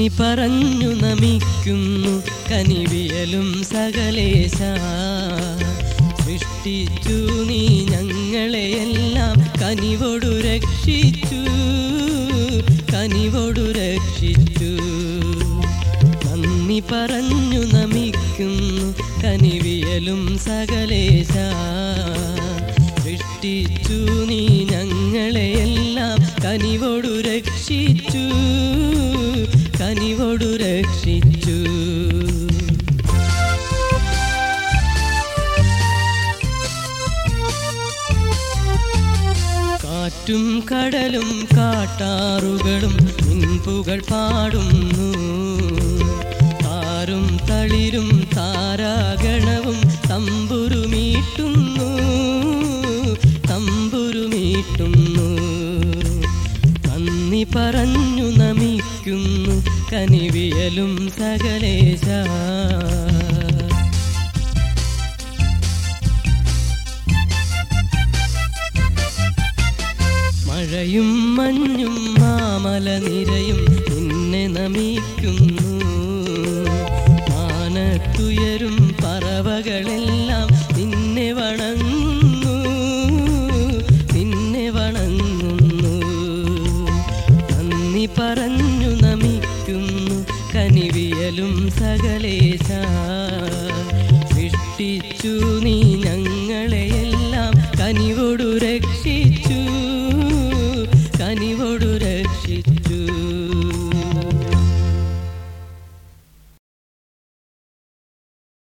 നന്ദി പറഞ്ഞു നമിക്കുന്നു കനിവിയലും സകലേശ സൃഷ്ടിച്ചു നീ ഞങ്ങളെയെല്ലാം കനിവോടു രക്ഷിച്ചു കനിവോടു രക്ഷിച്ചു നന്ദി പറഞ്ഞു നമിക്കുന്നു കനിവിയലും സകലേശ സൃഷ്ടിച്ചു നീ ഞങ്ങളെയെല്ലാം കനിവോടു രക്ഷിച്ചു കനിവോടു രക്ഷിച്ചു കാറ്റും കടലും കാട്ടാറുകളും മുൻപുകൾ പാടുന്നു താരും തളിരും താരാഗണവും തമ്പുരുമീട്ടുന്നു തമ്പുരുമീട്ടുന്നു നന്ദി പറഞ്ഞു നമിക്കുന്നു കനിവിയലും സകലേശ മഴയും മഞ്ഞും മാമല നിരയും നിന്നെ നമിക്കുന്നു മാനത്തുയരും പറവകളെല്ലാം നിന്നെ വണങ്ങുന്നു നിന്നെ വണങ്ങുന്നു നന്ദി പറഞ്ഞു നമിക്കുന്നു കനിവിയലും സകലേശ സൃഷ്ടിച്ചു നീ